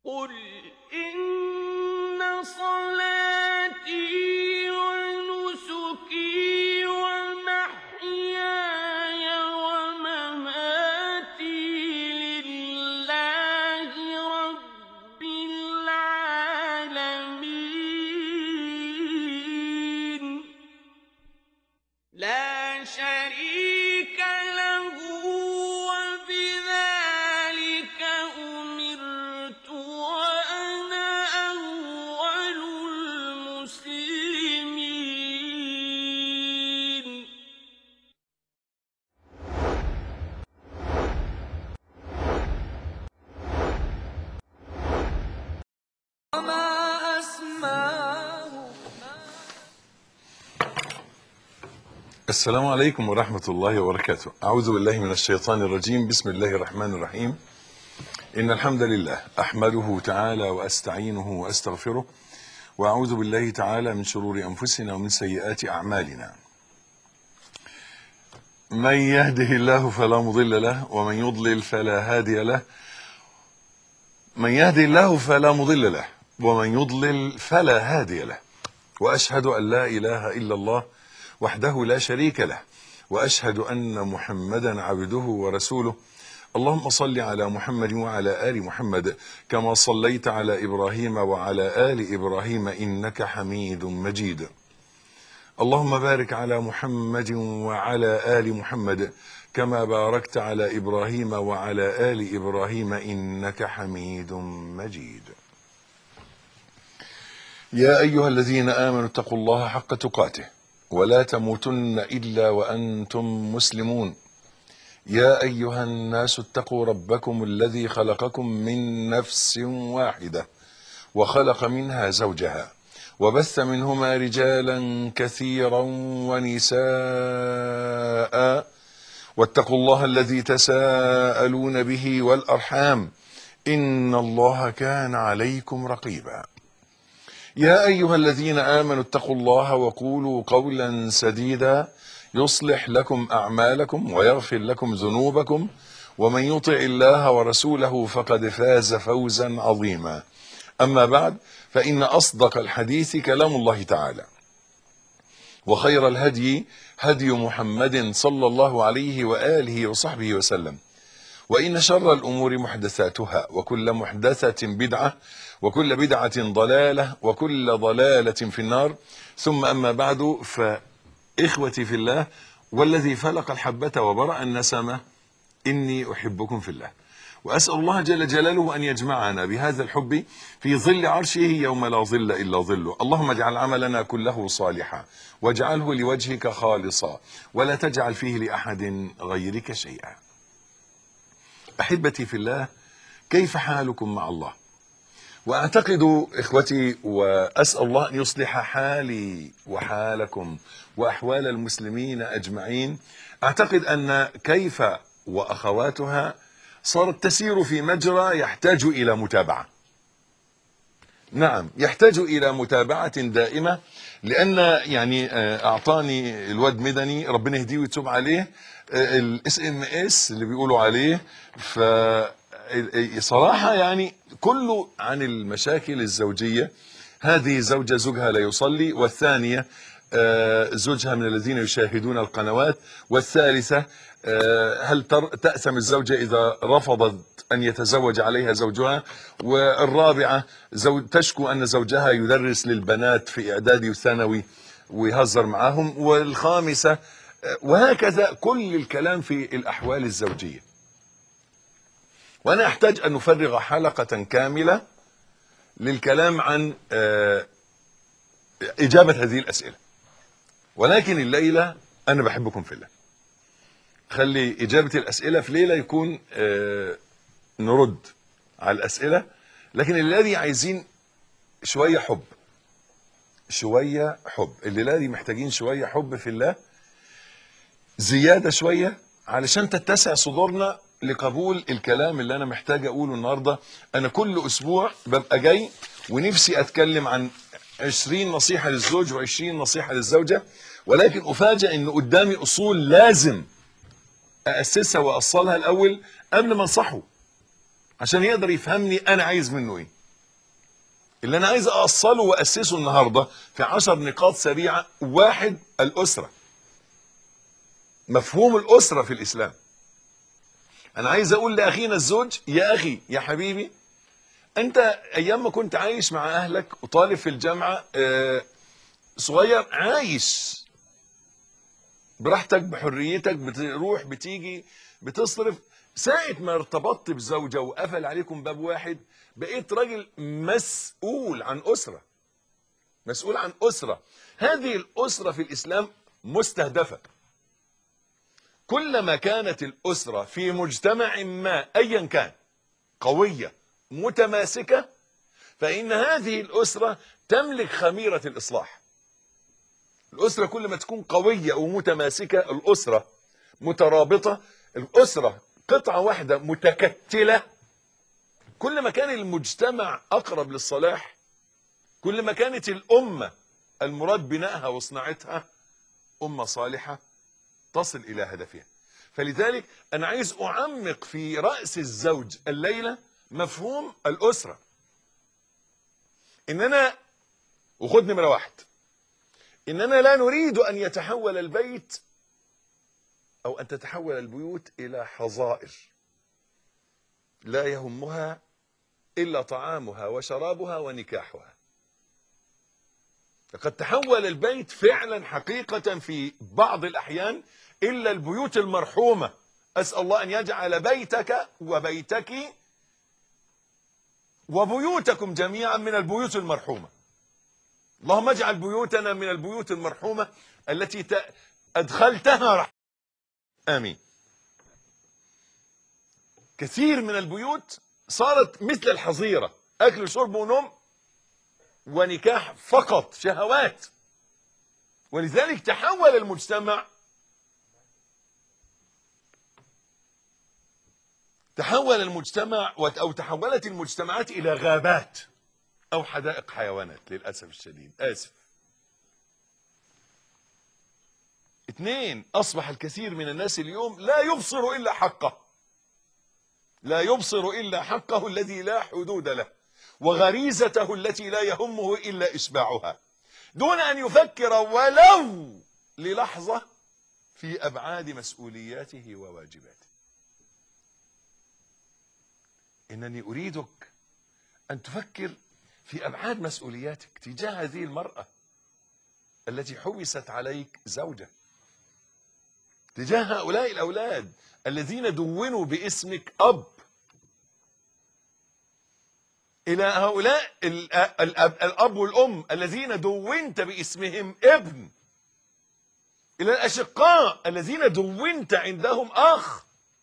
قُلْ إِنَّ صَلَاتِي وَنُسُكِي وَمَحْيَايَ وَمَمَاتِي لِلَّهِ رَبِّ الْعَالَمِينَ لَا شَرِيكَ لَهُ ۖ وَبِذَٰلِكَ أُمِرْتُ وَأَنَا أَوَّلُ الْمُسْلِمِينَ وَمَا أَسْمَاهُ السلام عليكم ورحمة الله وبركاته أعوذ بالله من الشيطان الرجيم بسم الله الرحمن الرحيم إن الحمد لله أحمده تعالى وأستعينه وأستغفره وأعوذ بالله تعالى من شرور أنفسنا ومن سيئات أعمالنا من يهده الله فلا مضل له ومن يضلل فلا هادي له من يهدي الله فلا مضل له ومن يضلل فلا هادي له وأشهد أن لا إله إلا الله وحده لا شريك له واشهد ان محمدا عبده ورسوله اللهم صل على محمد وعلى ال محمد كما صليت على ابراهيم وعلى ال ابراهيم انك حميد مجيد اللهم بارك على محمد وعلى ال محمد كما باركت على ابراهيم وعلى ال ابراهيم انك حميد مجيد يا ايها الذين امنوا اتقوا الله حق تقاته ولا تموتن الا وانتم مسلمون يا ايها الناس اتقوا ربكم الذي خلقكم من نفس واحده وخلق منها زوجها وبث منهما رجالا كثيرا ونساء واتقوا الله الذي تساءلون به والارحام ان الله كان عليكم رقيبا يا ايها الذين امنوا اتقوا الله وقولوا قولا سديدا يصلح لكم اعمالكم ويغفر لكم ذنوبكم ومن يطع الله ورسوله فقد فاز فوزا عظيما اما بعد فان اصدق الحديث كلام الله تعالى وخير الهدي هدي محمد صلى الله عليه واله وصحبه وسلم وان شر الامور محدثاتها وكل محدثه بدعه وكل بدعة ضلالة وكل ضلالة في النار ثم أما بعد فإخوتي في الله والذي فلق الحبة وبرأ النسمة إني أحبكم في الله وأسأل الله جل جلاله أن يجمعنا بهذا الحب في ظل عرشه يوم لا ظل إلا ظله اللهم اجعل عملنا كله صالحا واجعله لوجهك خالصا ولا تجعل فيه لأحد غيرك شيئا أحبتي في الله كيف حالكم مع الله واعتقد اخوتي واسال الله ان يصلح حالي وحالكم واحوال المسلمين اجمعين اعتقد ان كيف واخواتها صارت تسير في مجرى يحتاج الى متابعه نعم يحتاج الى متابعه دائمه لان يعني اعطاني الواد مدني ربنا يهديه ويتوب عليه الاس ام اس اللي بيقولوا عليه ف صراحة يعني كله عن المشاكل الزوجية هذه زوجة زوجها لا يصلي والثانية زوجها من الذين يشاهدون القنوات والثالثة هل تأثم الزوجة إذا رفضت أن يتزوج عليها زوجها والرابعة زوج تشكو أن زوجها يدرس للبنات في إعدادي وثانوي ويهزر معهم والخامسة وهكذا كل الكلام في الأحوال الزوجية وأنا أحتاج أن نفرغ حلقة كاملة للكلام عن إجابة هذه الأسئلة ولكن الليلة أنا بحبكم في الله خلي إجابة الأسئلة في ليلة يكون نرد على الأسئلة لكن الذي عايزين شوية حب شوية حب الليلة دي محتاجين شوية حب في الله زيادة شوية علشان تتسع صدورنا لقبول الكلام اللي انا محتاج اقوله النهارده انا كل اسبوع ببقى جاي ونفسي اتكلم عن 20 نصيحه للزوج و20 نصيحه للزوجه ولكن افاجئ ان قدامي اصول لازم اسسها واصلها الاول قبل ما انصحه عشان يقدر يفهمني انا عايز منه ايه اللي انا عايز اوصله واسسه النهارده في عشر نقاط سريعه واحد الاسره مفهوم الاسره في الاسلام انا عايز اقول لاخينا الزوج يا اخي يا حبيبي انت ايام ما كنت عايش مع اهلك وطالب في الجامعه آه، صغير عايش براحتك بحريتك بتروح بتيجي بتصرف ساعة ما ارتبطت بزوجة وقفل عليكم باب واحد بقيت راجل مسؤول عن أسرة مسؤول عن أسرة هذه الأسرة في الإسلام مستهدفة كلما كانت الأسرة في مجتمع ما أيا كان قوية متماسكة فإن هذه الأسرة تملك خميرة الإصلاح الأسرة كل ما تكون قوية ومتماسكة الأسرة مترابطة الأسرة قطعة واحدة متكتلة كل ما كان المجتمع أقرب للصلاح كل ما كانت الأمة المراد بنائها وصناعتها أمة صالحة تصل إلى هدفها فلذلك أنا عايز أعمق في رأس الزوج الليلة مفهوم الأسرة إننا وخد نمرة واحد إننا لا نريد أن يتحول البيت أو أن تتحول البيوت إلى حظائر لا يهمها إلا طعامها وشرابها ونكاحها لقد تحول البيت فعلا حقيقة في بعض الأحيان إلا البيوت المرحومة أسأل الله أن يجعل بيتك وبيتك وبيوتكم جميعا من البيوت المرحومة اللهم اجعل بيوتنا من البيوت المرحومة التي ت- أدخلتها رحمة آمين كثير من البيوت صارت مثل الحظيرة أكل وشرب ونوم ونكاح فقط شهوات ولذلك تحول المجتمع تحول المجتمع أو تحولت المجتمعات إلى غابات أو حدائق حيوانات للأسف الشديد آسف اثنين أصبح الكثير من الناس اليوم لا يبصر إلا حقه لا يبصر إلا حقه الذي لا حدود له وغريزته التي لا يهمه إلا إشباعها دون أن يفكر ولو للحظة في أبعاد مسؤولياته وواجباته إنني أريدك أن تفكر في أبعاد مسؤولياتك تجاه هذه المرأة التي حوست عليك زوجة تجاه هؤلاء الأولاد الذين دونوا باسمك أب إلى هؤلاء ال- الأب, الأب والأم الذين دونت باسمهم ابن إلى الأشقاء الذين دونت عندهم أخ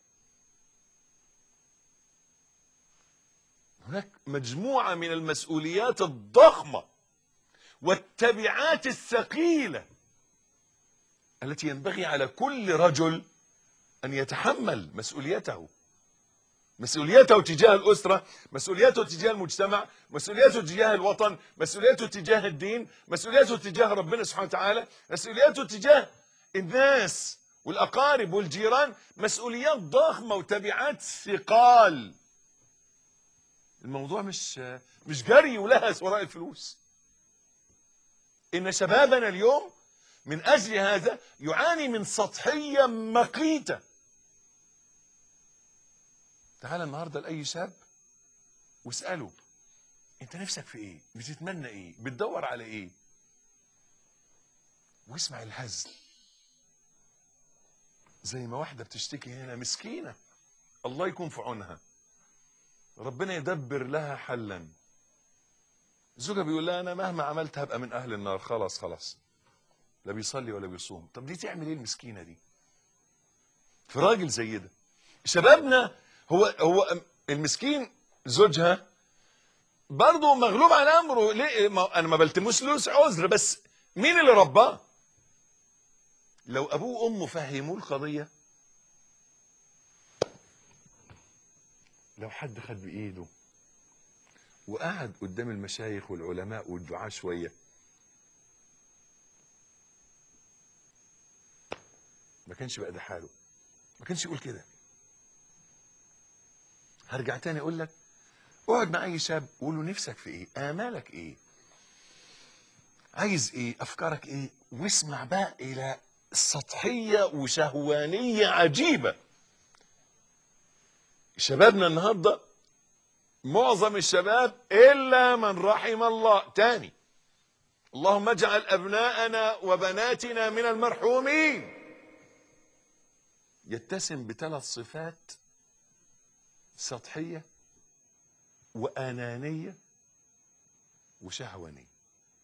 هناك مجموعة من المسؤوليات الضخمة والتبعات الثقيلة التي ينبغي على كل رجل أن يتحمل مسؤوليته مسؤوليته تجاه الأسرة مسؤوليته تجاه المجتمع مسؤوليته تجاه الوطن مسؤوليته تجاه الدين مسؤوليته تجاه ربنا سبحانه وتعالى مسؤوليته تجاه الناس والأقارب والجيران مسؤوليات ضخمة وتبعات ثقال الموضوع مش مش جري ولهس وراء الفلوس إن شبابنا اليوم من أجل هذا يعاني من سطحية مقيتة تعال النهارده لأي شاب واسأله أنت نفسك في إيه؟ بتتمنى إيه؟ بتدور على إيه؟ واسمع الهزل زي ما واحدة بتشتكي هنا مسكينة الله يكون في عونها ربنا يدبر لها حلا زوجها بيقول لها انا مهما عملت هبقى من اهل النار خلاص خلاص لا بيصلي ولا بيصوم طب دي تعمل ايه المسكينه دي في راجل زي ده شبابنا هو هو المسكين زوجها برضه مغلوب على امره ليه ما انا ما بلتمس له عذر بس مين اللي رباه لو ابوه وامه فهموه القضيه لو حد خد بايده وقعد قدام المشايخ والعلماء والدعاة شوية ما كانش بقى ده حاله ما كانش يقول كده هرجع تاني اقول لك اقعد مع اي شاب قول له نفسك في ايه امالك ايه عايز ايه افكارك ايه واسمع بقى الى سطحيه وشهوانيه عجيبه شبابنا النهارده معظم الشباب الا من رحم الله تاني اللهم اجعل ابناءنا وبناتنا من المرحومين يتسم بثلاث صفات سطحيه وانانيه وشهوانيه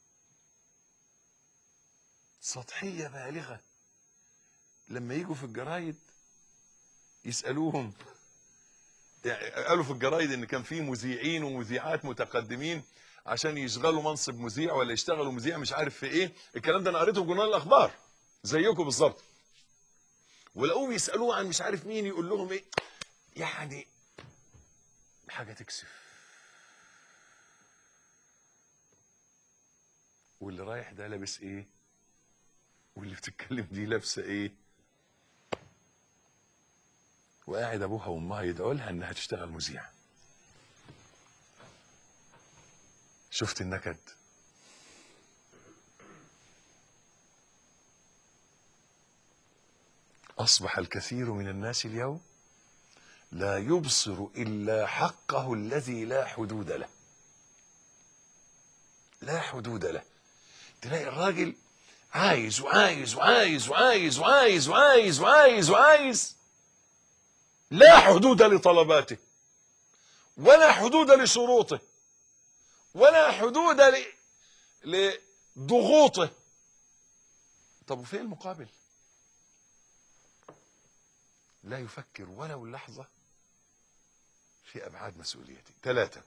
سطحيه بالغه لما يجوا في الجرايد يسالوهم يعني قالوا في الجرايد ان كان في مذيعين ومذيعات متقدمين عشان يشغلوا منصب مذيع ولا يشتغلوا مذيع مش عارف في ايه الكلام ده انا قريته في جورنال الاخبار زيكم بالظبط ولقوهم يسالوه عن مش عارف مين يقول لهم ايه يعني حاجه تكسف واللي رايح ده لابس ايه واللي بتتكلم دي لابسه ايه وقاعد ابوها وامها يدعوا لها انها تشتغل مذيعه شفت النكد اصبح الكثير من الناس اليوم لا يبصر الا حقه الذي لا حدود له لا حدود له تلاقي الراجل عايز وعايز وعايز وعايز وعايز وعايز وعايز وعايز لا حدود لطلباته ولا حدود لشروطه ولا حدود ل... لضغوطه طب وفين المقابل لا يفكر ولو لحظة في أبعاد مسؤوليته ثلاثة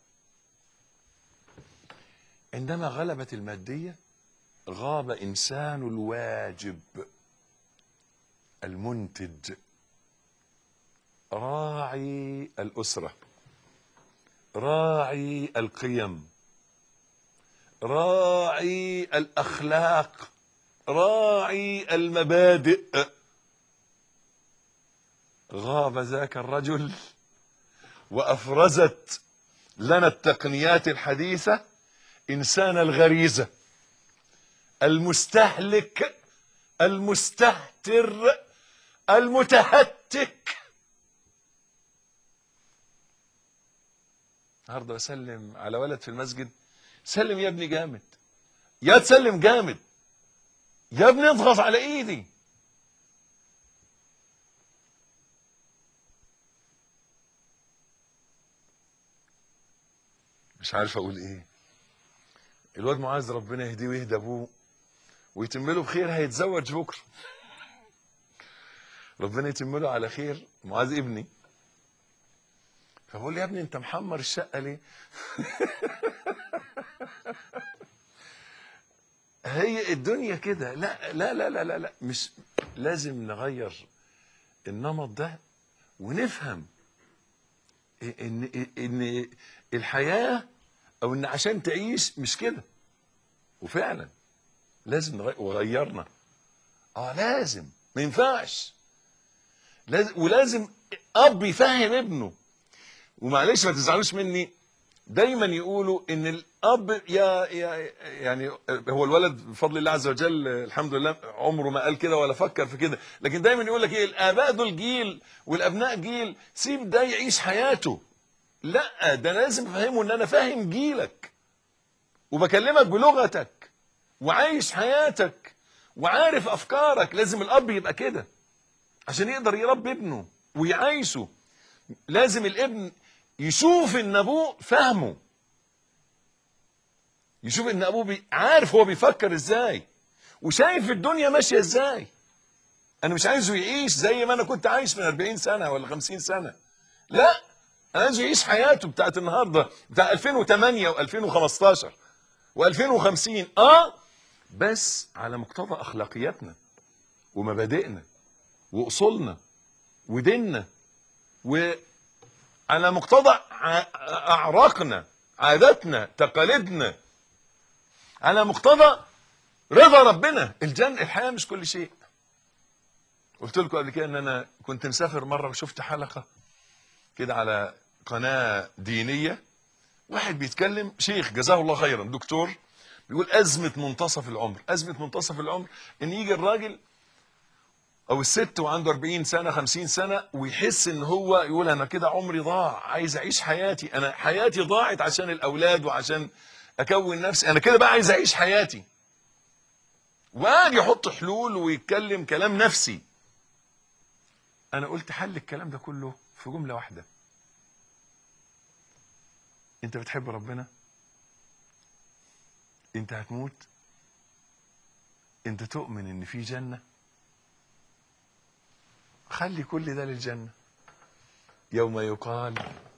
عندما غلبت المادية غاب إنسان الواجب المنتج راعي الأسرة راعي القيم راعي الأخلاق راعي المبادئ غاب ذاك الرجل وأفرزت لنا التقنيات الحديثة إنسان الغريزة المستهلك المستهتر المتهتك النهارده بسلم على ولد في المسجد سلم يا ابني جامد يا تسلم جامد يا ابني اضغط على ايدي مش عارف اقول ايه الواد معاذ ربنا يهديه ويهدى ابوه ويتم له بخير هيتزوج بكره ربنا يتم له على خير معاذ ابني فبقول لي يا ابني انت محمر الشقه ليه هي الدنيا كده لا لا لا لا لا لا مش لازم نغير النمط ده ونفهم ان ان الحياه او ان عشان تعيش مش كده وفعلا لازم نغير وغيرنا اه لازم ما ينفعش لازم ولازم اب يفهم ابنه ومعلش ما تزعلوش مني دايما يقولوا ان الاب يا يا يعني هو الولد بفضل الله عز وجل الحمد لله عمره ما قال كده ولا فكر في كده لكن دايما يقول لك ايه الاباء دول جيل والابناء جيل سيب ده يعيش حياته لا ده أنا لازم افهمه ان انا فاهم جيلك وبكلمك بلغتك وعايش حياتك وعارف افكارك لازم الاب يبقى كده عشان يقدر يربي ابنه ويعيشه لازم الابن يشوف ان ابوه فاهمه يشوف ان ابوه بي... عارف هو بيفكر ازاي وشايف الدنيا ماشيه ازاي انا مش عايزه يعيش زي ما انا كنت عايش من 40 سنه ولا 50 سنه لا انا عايزه يعيش حياته بتاعت النهارده بتاع 2008 و2015 و2050 اه بس على مقتضى اخلاقياتنا ومبادئنا واصولنا وديننا وعلى مقتضى ع- اعراقنا عاداتنا تقاليدنا على مقتضى رضا ربنا الجنة الحياة مش كل شيء قلت لكم قبل كده ان انا كنت مسافر مرة وشفت حلقة كده على قناة دينية واحد بيتكلم شيخ جزاه الله خيرا دكتور بيقول أزمة منتصف العمر أزمة منتصف العمر إن يجي الراجل أو الست وعنده 40 سنة 50 سنة ويحس إن هو يقول أنا كده عمري ضاع عايز أعيش حياتي أنا حياتي ضاعت عشان الأولاد وعشان أكون نفسي أنا كده بقى عايز أعيش حياتي وقاعد يحط حلول ويتكلم كلام نفسي أنا قلت حل الكلام ده كله في جملة واحدة أنت بتحب ربنا أنت هتموت أنت تؤمن إن في جنة خلي كل ده للجنة يوم يقال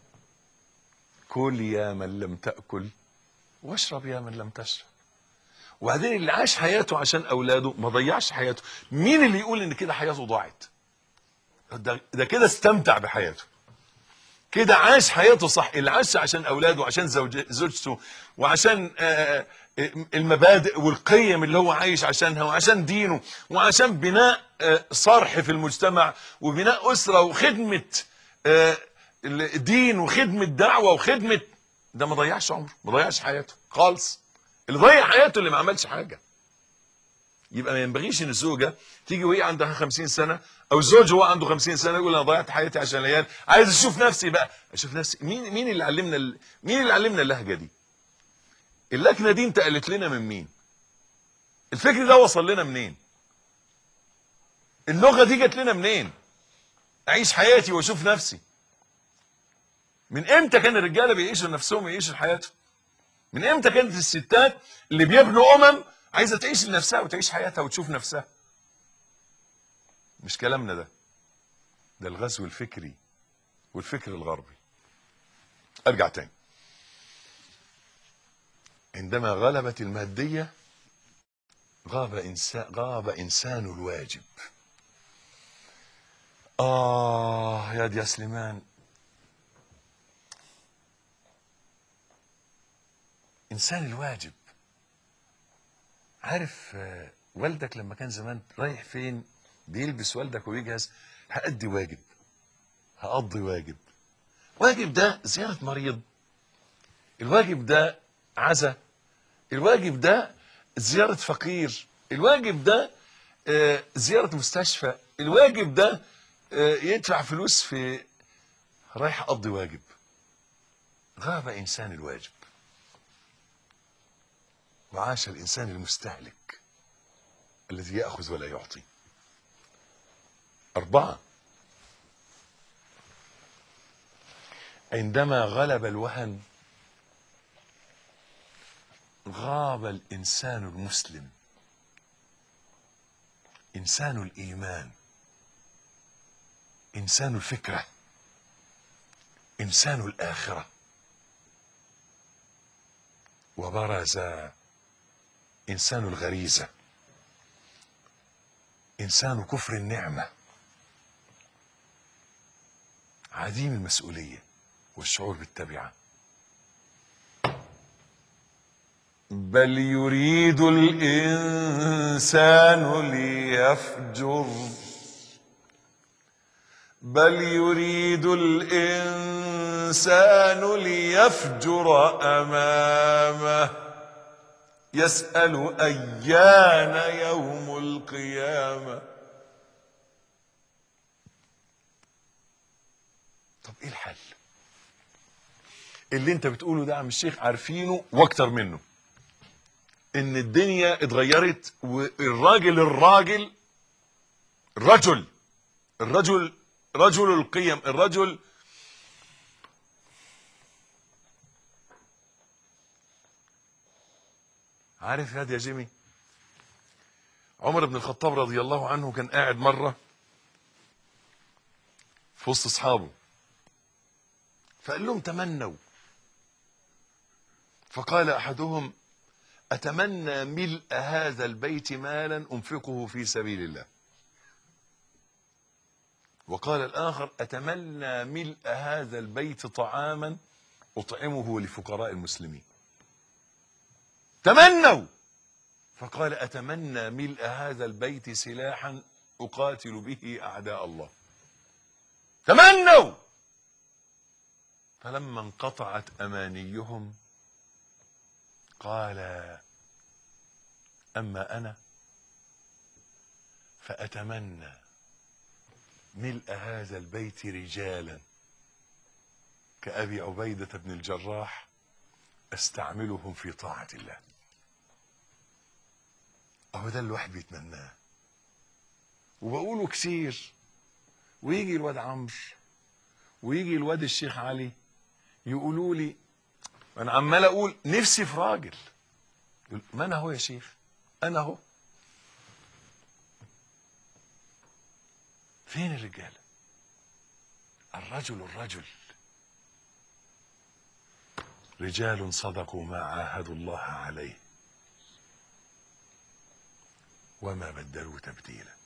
كل يا من لم تأكل واشرب يا من لم تشرب وبعدين اللي عاش حياته عشان أولاده ما ضيعش حياته مين اللي يقول إن كده حياته ضاعت ده, ده كده استمتع بحياته كده عاش حياته صح اللي عاش عشان أولاده وعشان زوج زوجته وعشان آه المبادئ والقيم اللي هو عايش عشانها وعشان دينه وعشان بناء آه، صرح في المجتمع وبناء أسرة وخدمة آه، الدين وخدمة دعوة وخدمة ده ما ضيعش عمره ما ضيعش حياته خالص اللي ضيع حياته اللي ما عملش حاجة يبقى ما ينبغيش ان الزوجة تيجي وهي عندها 50 سنة او الزوج هو عنده 50 سنة يقول انا ضيعت حياتي عشان العيال عايز اشوف نفسي بقى اشوف نفسي مين مين اللي علمنا ال- مين اللي علمنا اللهجة دي اللكنه دي انتقلت لنا من مين الفكر ده وصل لنا منين اللغه دي جت لنا منين اعيش حياتي واشوف نفسي من امتى كان الرجاله بيعيشوا نفسهم ويعيشوا حياتهم من امتى كانت الستات اللي بيبنوا امم عايزه تعيش لنفسها وتعيش حياتها وتشوف نفسها مش كلامنا ده ده الغزو الفكري والفكر الغربي ارجع تاني عندما غلبت المادية غاب إنسان غاب إنسان الواجب آه يا دي يا سليمان إنسان الواجب عارف آه، والدك لما كان زمان رايح فين بيلبس والدك ويجهز هأدي واجب هقضي واجب واجب ده زيارة مريض الواجب ده عزا الواجب ده زيارة فقير الواجب ده آه، زيارة مستشفى الواجب ده آه، يدفع فلوس في رايح أقضي واجب غاب إنسان الواجب وعاش الإنسان المستهلك الذي يأخذ ولا يعطي أربعة عندما غلب الوهن غاب الانسان المسلم انسان الايمان انسان الفكره انسان الاخره وبرز انسان الغريزه انسان كفر النعمه عديم المسؤوليه والشعور بالتبعه بل يريد الإنسان ليفجر بل يريد الإنسان ليفجر أمامه يسأل أيان يوم القيامة طب إيه الحل؟ اللي انت بتقوله ده يا عم الشيخ عارفينه واكتر منه ان الدنيا اتغيرت والراجل الراجل الرجل الرجل رجل القيم الرجل عارف هذا يا جيمي عمر بن الخطاب رضي الله عنه كان قاعد مرة في وسط اصحابه فقال لهم تمنوا فقال احدهم اتمنى ملء هذا البيت مالا انفقه في سبيل الله وقال الاخر اتمنى ملء هذا البيت طعاما اطعمه لفقراء المسلمين تمنوا فقال اتمنى ملء هذا البيت سلاحا اقاتل به اعداء الله تمنوا فلما انقطعت امانيهم قال اما انا فاتمنى ملء هذا البيت رجالا كابي عبيده بن الجراح استعملهم في طاعه الله اهو ده الواحد بيتمناه وبقوله كتير ويجي الواد عمرو ويجي الواد الشيخ علي يقولوا لي انا عمال اقول نفسي في راجل يقول ما انا هو يا شيخ انا هو فين الرجاله الرجل الرجل رجال صدقوا ما عاهدوا الله عليه وما بدلوا تبديلا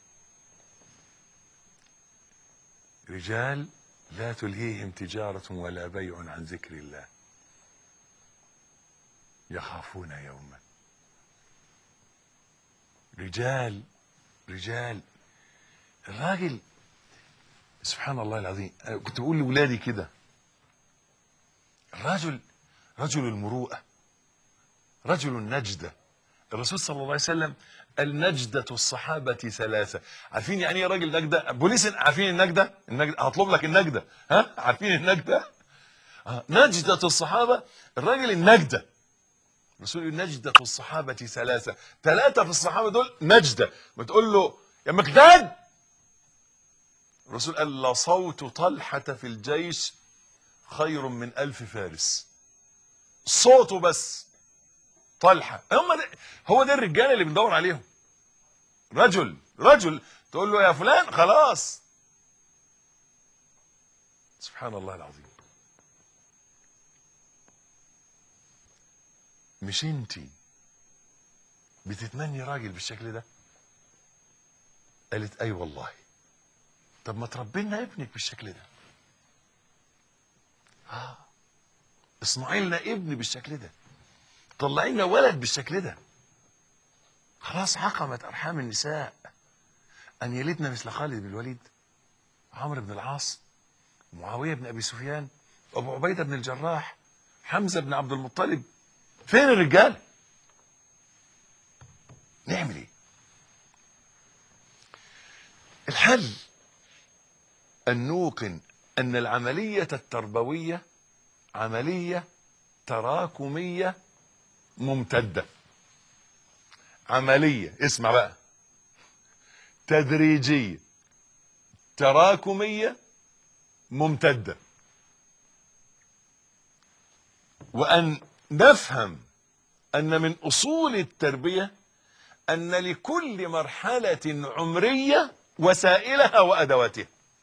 رجال لا تلهيهم تجارة ولا بيع عن ذكر الله يخافون يوما رجال رجال الراجل سبحان الله العظيم أنا كنت بقول لولادي كده الرجل رجل المروءة رجل النجدة الرسول صلى الله عليه وسلم النجدة الصحابة ثلاثة عارفين يعني ايه راجل نجدة بوليس عارفين النجدة النجدة هطلب لك النجدة ها عارفين النجدة آه. نجدة الصحابة الراجل النجدة الرسول يقول نجدة الصحابة ثلاثة ثلاثة في الصحابة دول نجدة بتقول له يا مقداد الرسول قال لصوت طلحة في الجيش خير من ألف فارس صوته بس طلحة هم ده هو ده الرجال اللي بندور عليهم رجل رجل تقول له يا فلان خلاص سبحان الله العظيم مش انتي بتتمني راجل بالشكل ده قالت اي والله طب ما تربي لنا ابنك بالشكل ده اه اصنعي لنا ابن بالشكل ده طلعي لنا ولد بالشكل ده خلاص عقمت ارحام النساء ان يلدن مثل خالد بن الوليد عمرو بن العاص معاويه بن ابي سفيان ابو عبيده بن الجراح حمزه بن عبد المطلب فين الرجال نعمل ايه الحل ان نوقن ان العمليه التربويه عمليه تراكميه ممتده عمليه اسمع بقى تدريجيه تراكميه ممتده وان نفهم ان من اصول التربيه ان لكل مرحله عمريه وسائلها وادواتها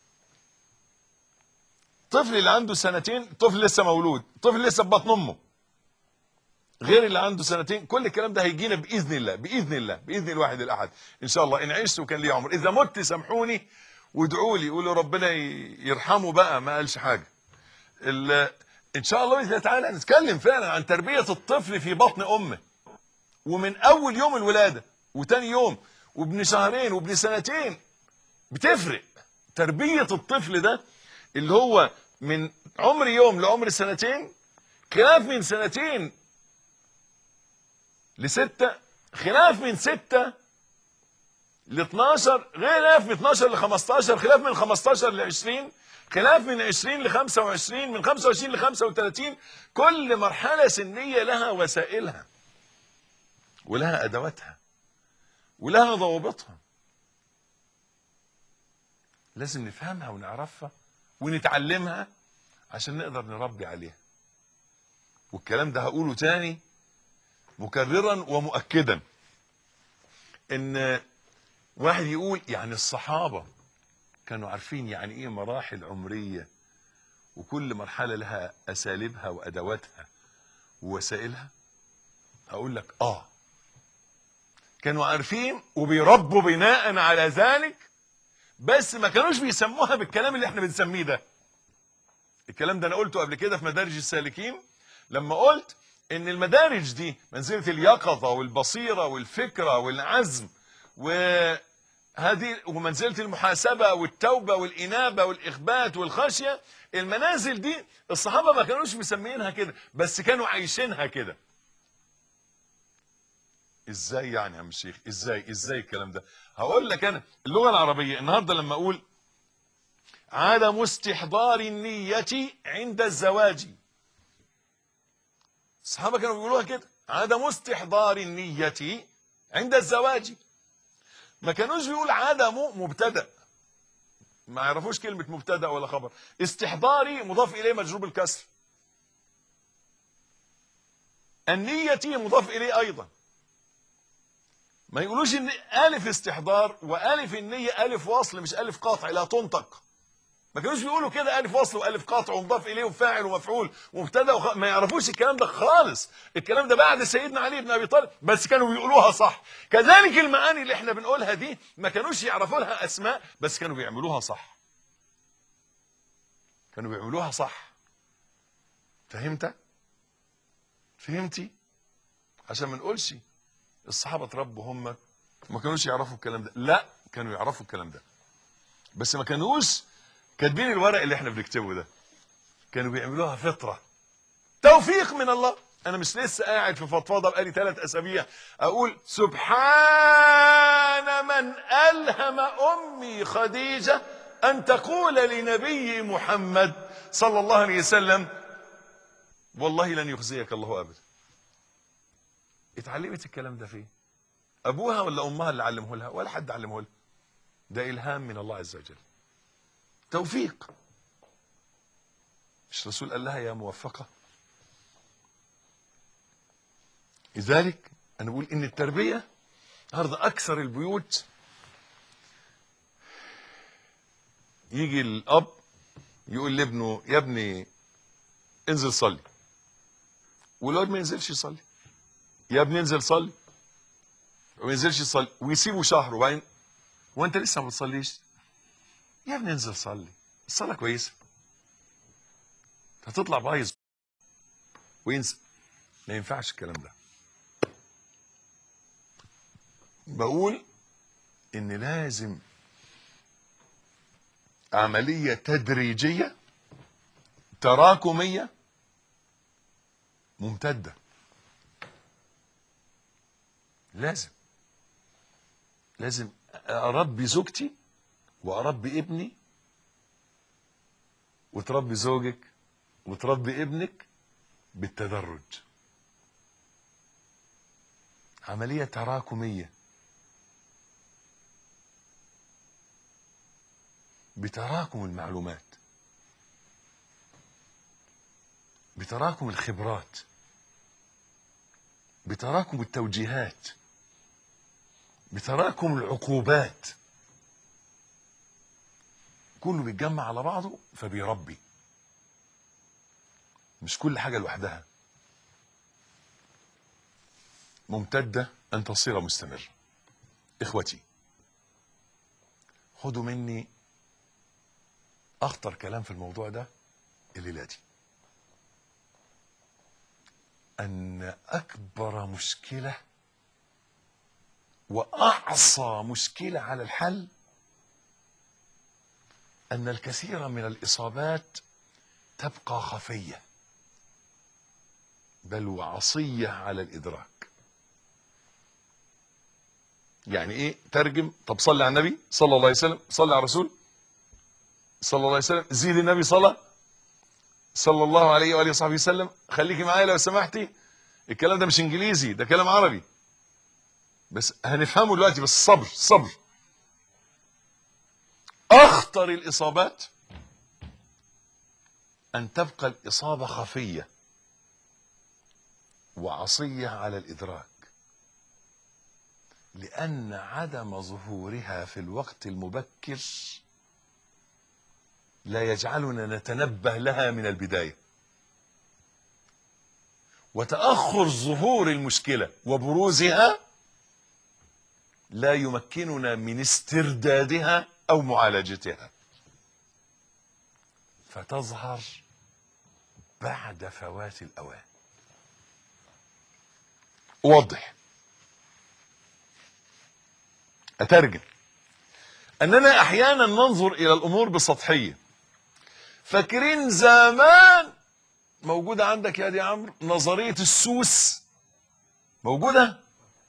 طفل اللي عنده سنتين طفل لسه مولود طفل لسه في بطن امه غير اللي عنده سنتين كل الكلام ده هيجينا باذن الله باذن الله باذن الواحد الاحد ان شاء الله ان عشت وكان لي عمر اذا مت سامحوني وادعوا لي قولوا ربنا يرحمه بقى ما قالش حاجه ان شاء الله باذن الله تعالى نتكلم فعلا عن تربيه الطفل في بطن امه ومن اول يوم الولاده وتاني يوم وابن شهرين وابن سنتين بتفرق تربيه الطفل ده اللي هو من عمر يوم لعمر سنتين خلاف من سنتين لستة خلاف من ستة ل 12 خلاف من 12 ل 15 خلاف من 15 ل 20 خلاف من 20 ل 25 من 25 ل 35 كل مرحلة سنية لها وسائلها ولها أدواتها ولها ضوابطها لازم نفهمها ونعرفها ونتعلمها عشان نقدر نربي عليها والكلام ده هقوله تاني مكررا ومؤكدا ان واحد يقول يعني الصحابة كانوا عارفين يعني ايه مراحل عمرية وكل مرحلة لها اساليبها وادواتها ووسائلها اقول لك اه كانوا عارفين وبيربوا بناء على ذلك بس ما كانوش بيسموها بالكلام اللي احنا بنسميه ده الكلام ده انا قلته قبل كده في مدارج السالكين لما قلت ان المدارج دي منزلة اليقظة والبصيرة والفكرة والعزم وهذه ومنزلة المحاسبة والتوبة والإنابة والإخبات والخشية المنازل دي الصحابه ما كانوش مسمينها كده بس كانوا عايشينها كده ازاي يعني يا عم الشيخ ازاي ازاي الكلام ده هقول لك انا اللغه العربيه النهارده لما اقول عدم استحضار النيه عند الزواج الصحابه كانوا بيقولوها كده عدم استحضار النيه عند الزواج ما كانوش بيقول عدم مبتدا ما يعرفوش كلمه مبتدا ولا خبر استحضاري مضاف اليه مجرور بالكسر النيه مضاف اليه ايضا ما يقولوش ان الف استحضار والف النيه الف وصل مش الف قاطع لا تنطق ما كانوش بيقولوا كده الف وصل والف قاطع ومضاف اليه وفاعل ومفعول ومبتدا وخ... ما يعرفوش الكلام ده خالص الكلام ده بعد سيدنا علي بن ابي طالب بس كانوا بيقولوها صح كذلك المعاني اللي احنا بنقولها دي ما كانوش يعرفوا لها اسماء بس كانوا بيعملوها صح كانوا بيعملوها صح فهمت فهمتي عشان ما نقولش الصحابه اتربوا هم ما كانوش يعرفوا الكلام ده لا كانوا يعرفوا الكلام ده بس ما كانوش كاتبين الورق اللي احنا بنكتبه ده كانوا بيعملوها فطره توفيق من الله انا مش لسه قاعد في فضفاضه بقالي ثلاث اسابيع اقول سبحان من الهم امي خديجه ان تقول لنبي محمد صلى الله عليه وسلم والله لن يخزيك الله ابدا اتعلمت الكلام ده فين ابوها ولا امها اللي علمه لها ولا حد علمه لها ده الهام من الله عز وجل توفيق مش الرسول قال لها يا موفقه لذلك انا بقول ان التربيه النهارده اكثر البيوت يجي الاب يقول لابنه يا ابني انزل صلي والواد ما ينزلش يصلي يا ابني انزل صلي وما ينزلش يصلي ويسيبه شهر وبعدين وانت لسه ما بتصليش يا ابني انزل صلي الصلاه كويسه هتطلع بايظ وينسى ما ينفعش الكلام ده بقول ان لازم عمليه تدريجيه تراكميه ممتده لازم لازم اربي زوجتي واربي ابني وتربي زوجك وتربي ابنك بالتدرج عمليه تراكميه بتراكم المعلومات بتراكم الخبرات بتراكم التوجيهات بتراكم العقوبات كله بيتجمع على بعضه فبيربي مش كل حاجة لوحدها ممتدة أن تصير مستمرة إخوتي خدوا مني أخطر كلام في الموضوع ده الليلة دي أن أكبر مشكلة وأعصى مشكلة على الحل أن الكثير من الإصابات تبقى خفية بل وعصية على الإدراك يعني إيه ترجم طب صلي على النبي صلى الله عليه وسلم صلي على الرسول صلى الله عليه وسلم زيد النبي صلى صلى الله عليه وآله وصحبه وسلم خليكي معايا لو سمحتي الكلام ده مش انجليزي ده كلام عربي بس هنفهمه دلوقتي بس صبر صبر اخطر الاصابات ان تبقى الاصابه خفيه وعصيه على الادراك لان عدم ظهورها في الوقت المبكر لا يجعلنا نتنبه لها من البدايه وتاخر ظهور المشكله وبروزها لا يمكننا من استردادها او معالجتها فتظهر بعد فوات الاوان اوضح اترجم اننا احيانا ننظر الى الامور بسطحيه فاكرين زمان موجودة عندك يا دي عمرو نظرية السوس موجودة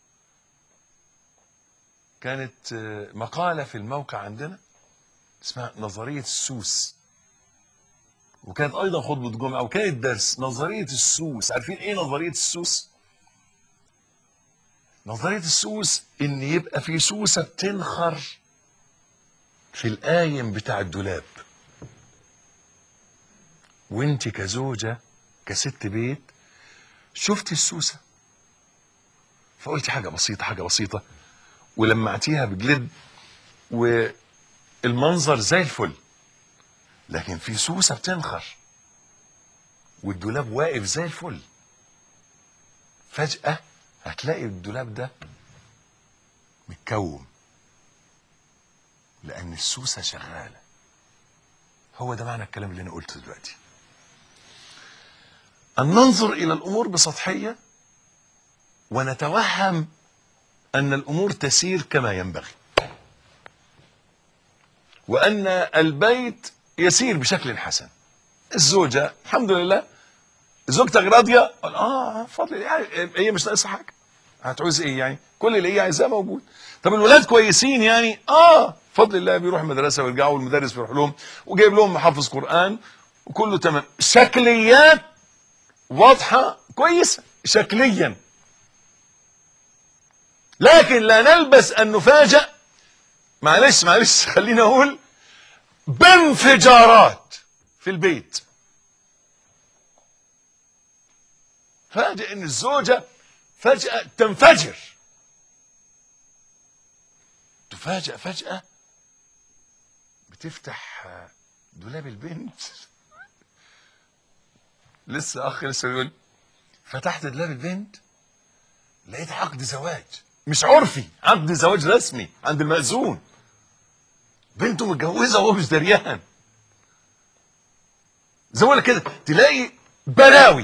كانت آه، مقالة في الموقع عندنا اسمها نظرية السوس وكانت أيضا خطبة جمعة وكانت درس نظرية السوس عارفين إيه نظرية السوس؟ نظرية السوس إن يبقى في سوسة بتنخر في القايم بتاع الدولاب وانت كزوجة كست بيت شفتي السوسة فقلتي حاجة بسيطة حاجة بسيطة ولمعتيها بجلد والمنظر زي الفل لكن في سوسة بتنخر والدولاب واقف زي الفل فجأة هتلاقي الدولاب ده متكوم لأن السوسة شغالة هو ده معنى الكلام اللي أنا قلته دلوقتي أن ننظر إلى الأمور بسطحية ونتوهم أن الأمور تسير كما ينبغي وأن البيت يسير بشكل حسن الزوجة الحمد لله زوجتك راضية قال اه فضل يعني هي مش ناقصة حاجة هتعوز ايه يعني كل اللي هي عايزاه موجود طب الولاد كويسين يعني اه فضل الله بيروح المدرسة ويرجعوا والمدرس بيروح لهم وجايب لهم محافظ قرآن وكله تمام شكليات واضحة كويسة شكليا لكن لا نلبس ان نفاجأ معلش معلش خليني اقول بانفجارات في البيت فاجئ ان الزوجة فجأة تنفجر تفاجأ فجأة بتفتح دولاب البنت لسه اخ لسه بيقول فتحت دولاب البنت لقيت عقد زواج مش عرفي عقد زواج رسمي عند المأذون بنته متجوزه وهو مش دريان زي ما كده تلاقي بلاوي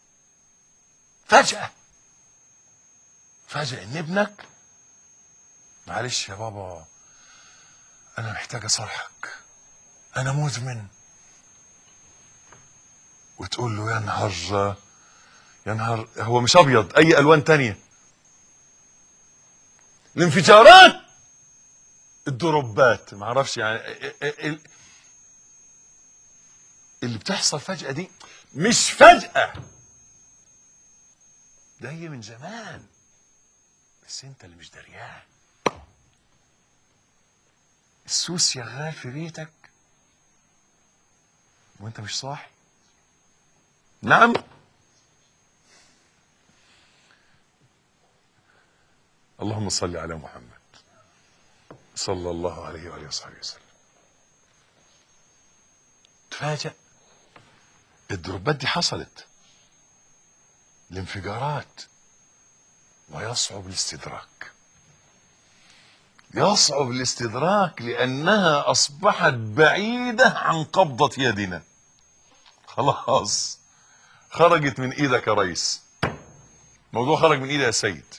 فجأة فجأة ان ابنك معلش يا بابا انا محتاج اصالحك انا مدمن وتقول له يا نهار يا نهار هو مش ابيض اي الوان تانية الانفجارات الدروبات ما اعرفش يعني ال- ال- اللي بتحصل فجأة دي مش فجأة ده هي من زمان بس انت اللي مش دريان السوس شغال في بيتك وانت مش صاحي نعم اللهم صل على محمد صلى الله عليه وآله وصحبه وسلم تفاجأ الدروبات دي حصلت الانفجارات ويصعب الاستدراك يصعب الاستدراك لأنها أصبحت بعيدة عن قبضة يدنا خلاص خرجت من إيدك يا ريس موضوع خرج من إيدي يا سيد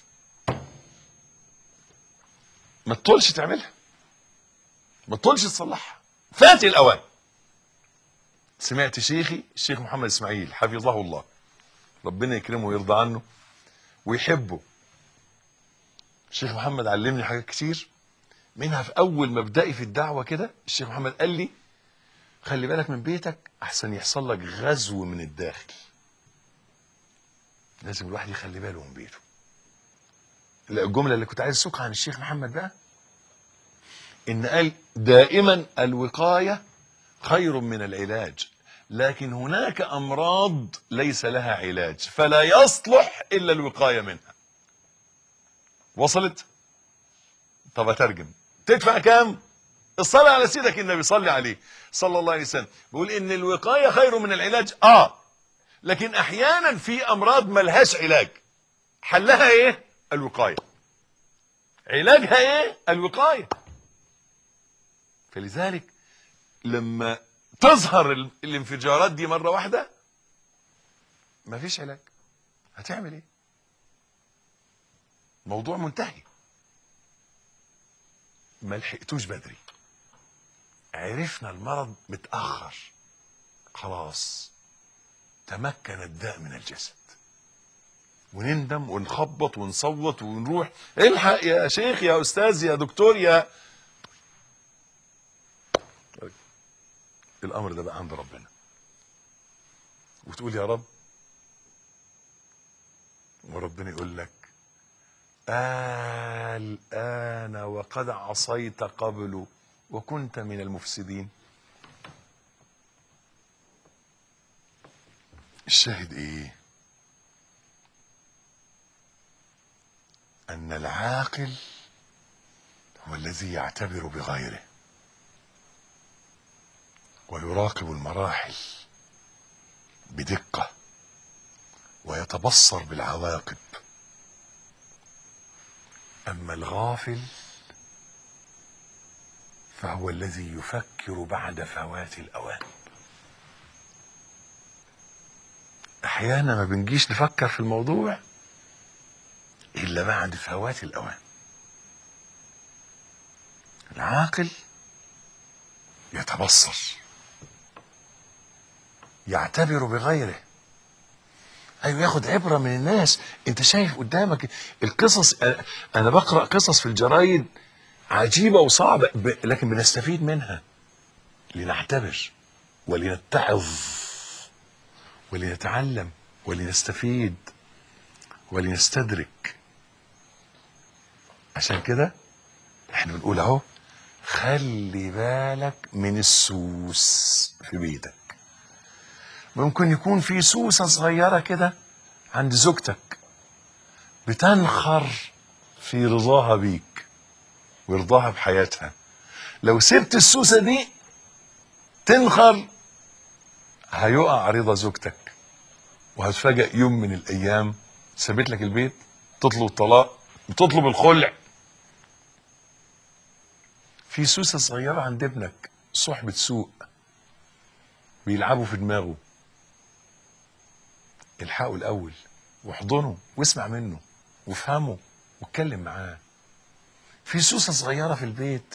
ما تطولش تعملها ما تطولش تصلحها فات الأوان سمعت شيخي الشيخ محمد إسماعيل حفظه الله ربنا يكرمه ويرضى عنه ويحبه الشيخ محمد علمني حاجات كتير منها في اول مبدئي في الدعوه كده الشيخ محمد قال لي خلي بالك من بيتك احسن يحصل لك غزو من الداخل لازم الواحد يخلي باله من بيته لا، الجمله اللي كنت عايز اسوقها عن الشيخ محمد بقى ان قال دائما الوقايه خير من العلاج لكن هناك امراض ليس لها علاج فلا يصلح الا الوقايه منها وصلت طب اترجم تدفع كام الصلاة على سيدك النبي صلي عليه صلى الله عليه وسلم بيقول ان الوقاية خير من العلاج اه لكن احيانا في امراض ملهاش علاج حلها ايه الوقاية علاجها ايه الوقاية فلذلك لما تظهر ال- الانفجارات دي مرة واحدة مفيش علاج هتعمل ايه موضوع منتهي ما لحقتوش بدري عرفنا المرض متأخر خلاص تمكن الداء من الجسد ونندم ونخبط ونصوت ونروح الحق يا شيخ يا استاذ يا دكتور يا الامر ده بقى عند ربنا وتقول يا رب وربنا يقول لك الآن وقد عصيت قبل وكنت من المفسدين الشاهد ايه ان العاقل هو الذي يعتبر بغيره ويراقب المراحل بدقه ويتبصر بالعواقب اما الغافل فهو الذي يفكر بعد فوات الاوان احيانا ما بنجيش نفكر في الموضوع الا بعد فوات الاوان العاقل يتبصر يعتبر بغيره ايوه ياخد عبره من الناس انت شايف قدامك القصص انا بقرا قصص في الجرايد عجيبه وصعبه ب... لكن بنستفيد منها لنعتبر ولنتعظ ولنتعلم ولنستفيد ولنستدرك عشان كده احنا بنقول اهو خلي بالك من السوس في بيتك ممكن يكون في سوسة صغيرة كده عند زوجتك بتنخر في رضاها بيك ورضاها بحياتها لو سبت السوسة دي تنخر هيقع رضا زوجتك وهتفاجئ يوم من الايام سابت لك البيت تطلب الطلاق وتطلب الخلع في سوسه صغيره عند ابنك صحبه سوء بيلعبوا في دماغه الحقه الاول واحضنه واسمع منه وافهمه واتكلم معاه في سوسه صغيره في البيت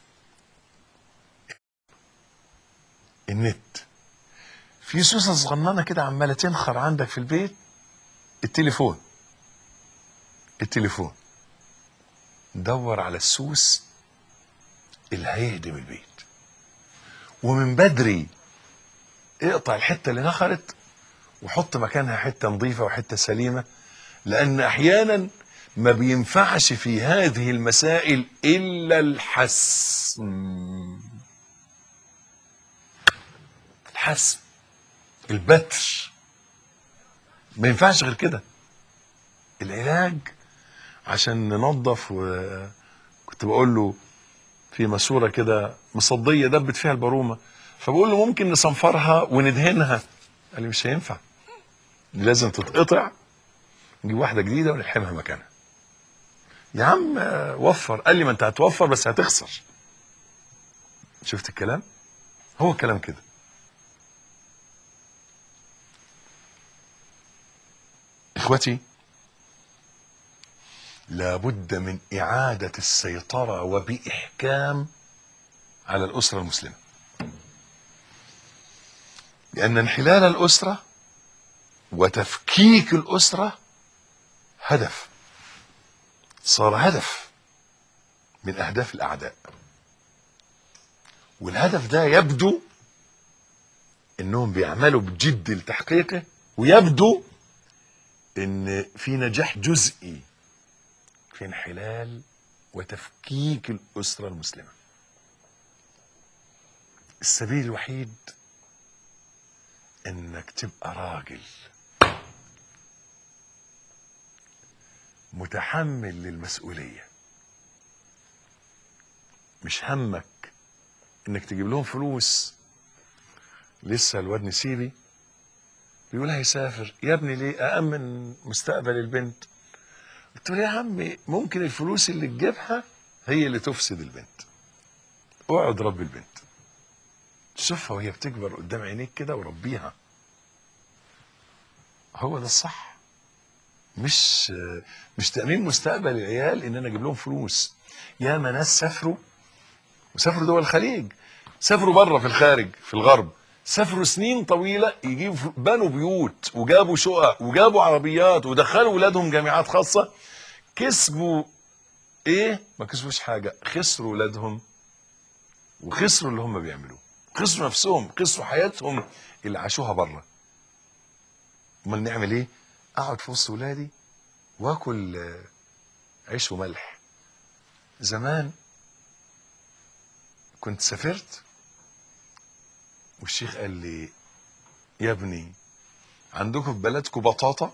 النت في سوسه صغننه كده عماله تنخر عندك في البيت التليفون التليفون دور على السوس اللي هيهدم البيت ومن بدري اقطع الحته اللي نخرت وحط مكانها حته نظيفه وحته سليمه لان احيانا ما بينفعش في هذه المسائل الا الحسم الحسم البتر ما ينفعش غير كده العلاج عشان ننظف وكنت بقول له في ماسوره كده مصديه دبت فيها البرومه فبقول له ممكن نصنفرها وندهنها قال لي مش هينفع دي لازم تتقطع نجيب واحده جديده ونلحمها مكانها يا عم وفر قال لي ما انت هتوفر بس هتخسر شفت الكلام هو الكلام كده اخوتي لابد من اعاده السيطره وباحكام على الاسره المسلمه لان انحلال الاسره وتفكيك الاسره هدف صار هدف من اهداف الاعداء والهدف ده يبدو انهم بيعملوا بجد لتحقيقه ويبدو ان في نجاح جزئي في انحلال وتفكيك الاسره المسلمه السبيل الوحيد انك تبقى راجل متحمل للمسؤوليه مش همك انك تجيب لهم فلوس لسه الواد نسيبي بيقول هيسافر يا ابني ليه أأمن مستقبل البنت قلت له يا عمي ممكن الفلوس اللي تجيبها هي اللي تفسد البنت اقعد ربي البنت شوفها وهي بتكبر قدام عينيك كده وربيها هو ده الصح مش مش تأمين مستقبل العيال ان انا اجيب لهم فلوس يا ما ناس سافروا وسافروا دول الخليج سافروا بره في الخارج في الغرب سافروا سنين طويله يجيبوا بنوا بيوت وجابوا شقق وجابوا عربيات ودخلوا ولادهم جامعات خاصه كسبوا ايه ما كسبوش حاجه خسروا ولادهم وخسروا اللي هم بيعملوه خسروا نفسهم خسروا حياتهم اللي عاشوها بره امال نعمل ايه اقعد في وسط ولادي واكل آه، عيش وملح زمان كنت سافرت والشيخ قال لي يا ابني عندكم في بلدكم بطاطا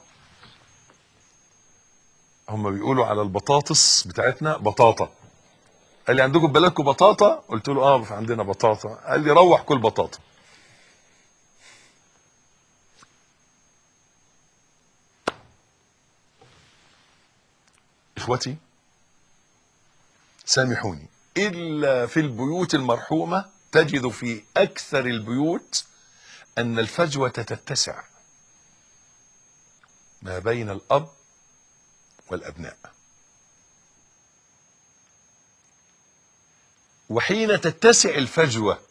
هم بيقولوا على البطاطس بتاعتنا بطاطا قال لي عندكم في بلدكم بطاطا قلت له اه في عندنا بطاطا قال لي روح كل بطاطا اخوتي سامحوني الا في البيوت المرحومه تجد في اكثر البيوت ان الفجوه تتسع ما بين الاب والابناء وحين تتسع الفجوه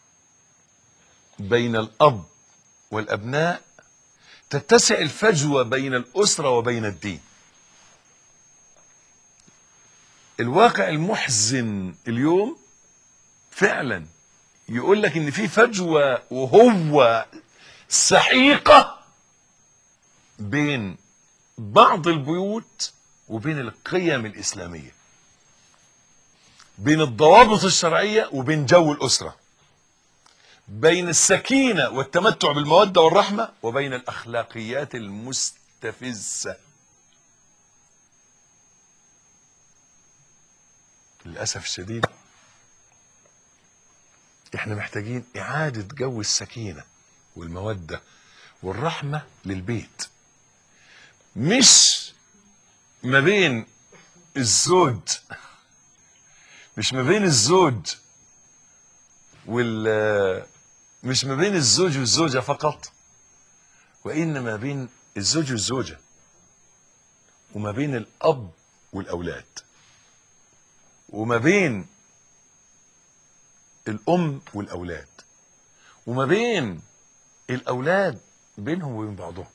بين الاب والابناء تتسع الفجوه بين الاسره وبين الدين الواقع المحزن اليوم فعلا يقول لك ان في فجوه وهو سحيقه بين بعض البيوت وبين القيم الاسلاميه بين الضوابط الشرعيه وبين جو الاسره بين السكينه والتمتع بالموده والرحمه وبين الاخلاقيات المستفزه للاسف الشديد احنا محتاجين اعاده جو السكينه والموده والرحمه للبيت مش ما بين الزوج مش ما بين الزوج وال مش ما بين الزوج والزوجه فقط وانما بين الزوج والزوجه وما بين الاب والاولاد وما بين الام والاولاد وما بين الاولاد بينهم وبين بعضهم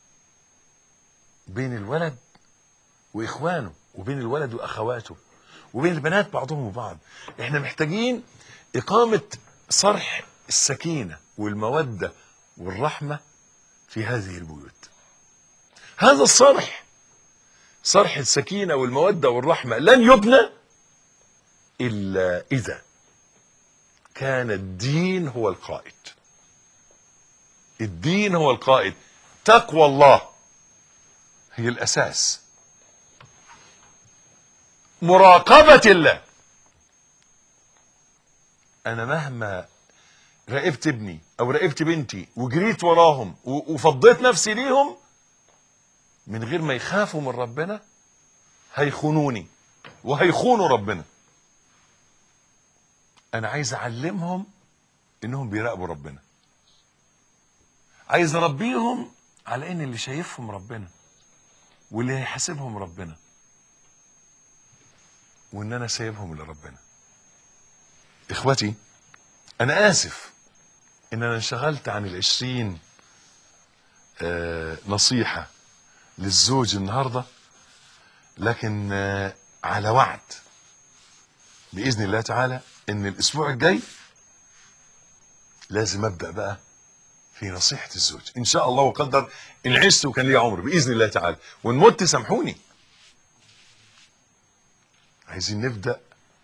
بين الولد واخوانه وبين الولد واخواته وبين البنات بعضهم وبعض احنا محتاجين اقامه صرح السكينه والموده والرحمه في هذه البيوت هذا الصرح صرح السكينه والموده والرحمه لن يبنى الا اذا كان الدين هو القائد الدين هو القائد تقوى الله هي الاساس مراقبه الله انا مهما راقبت ابني او راقبت بنتي وجريت وراهم و- وفضيت نفسي ليهم من غير ما يخافوا من ربنا هيخونوني وهيخونوا ربنا انا عايز اعلمهم انهم بيراقبوا ربنا عايز اربيهم على ان اللي شايفهم ربنا واللي هيحاسبهم ربنا وان انا سايبهم لربنا اخوتي انا اسف ان انا انشغلت عن العشرين آه نصيحة للزوج النهاردة لكن آه على وعد بإذن الله تعالى ان الاسبوع الجاي لازم ابدأ بقى في نصيحة الزوج ان شاء الله وقدر ان عشت وكان لي عمر بإذن الله تعالى وان مت سامحوني عايزين نبدأ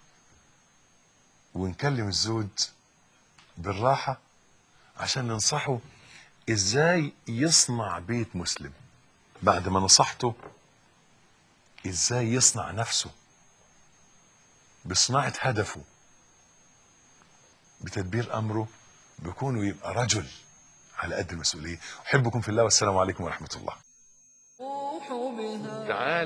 ونكلم الزوج بالراحة عشان ننصحه ازاي يصنع بيت مسلم بعد ما نصحته ازاي يصنع نفسه بصناعة هدفه بتدبير امره بكونه يبقى رجل على قد المسؤولية احبكم في الله والسلام عليكم ورحمة الله روح بها تعال